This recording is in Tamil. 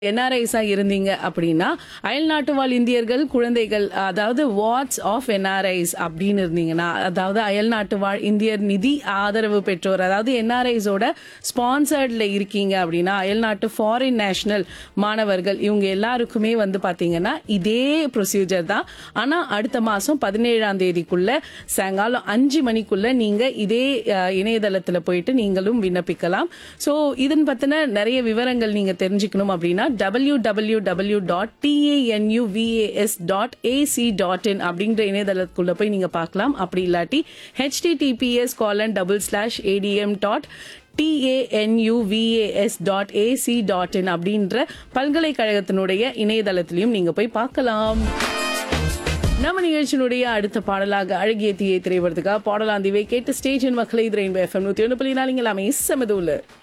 என்ஆர்ஐஸா இருந்தீங்க அப்படின்னா அயல்நாட்டு வாழ் இந்தியர்கள் குழந்தைகள் அதாவது வாட்ஸ் ஆஃப் என்ஆர்ஐஸ் அப்படின்னு இருந்தீங்கன்னா அதாவது அயல்நாட்டு வாழ் இந்தியர் நிதி ஆதரவு பெற்றோர் அதாவது என்ஆர்ஐஸோட ஸ்பான்சர்ட்ல இருக்கீங்க அப்படின்னா அயல்நாட்டு ஃபாரின் நேஷனல் மாணவர்கள் இவங்க எல்லாருக்குமே வந்து பாத்தீங்கன்னா இதே ப்ரொசீஜர் தான் ஆனா அடுத்த மாசம் பதினேழாம் தேதிக்குள்ள சாயங்காலம் அஞ்சு மணிக்குள்ள நீங்க இதே அஹ், இணையதளத்துல போயிட்டு நீங்களும் விண்ணப்பிக்கலாம் சோ இதன் பத்தின நிறைய விவரங்கள் நீங்க தெரிஞ்சுக்கணும் அப்படின்னா W W W dot TANUVAS dot AC dot in அப்படிங்கிற இணையதளத்துக்குள்ள போய் நீங்க பார்க்கலாம் அப்படி இல்லாட்டி HTTPS colon double slash ATM dot TANUVAS dot AC dot in அப்படின்ற பல்கலைக்கழகத்தினுடைய இணையதளத்திலையும் நீங்க போய் பார்க்கலாம் நம்ம நிகழ்ச்சியினுடைய அடுத்த பாடலாக அழகிய தீயை திரைப்படத்துக்காக பாடலாந்திவை கேட்டு ஸ்டேஜின் மக்களை திரையின் எஃப்எம் நூத்தி ஒன்று புள்ளி நாலுங்க எல்லாமே செமதுள்ள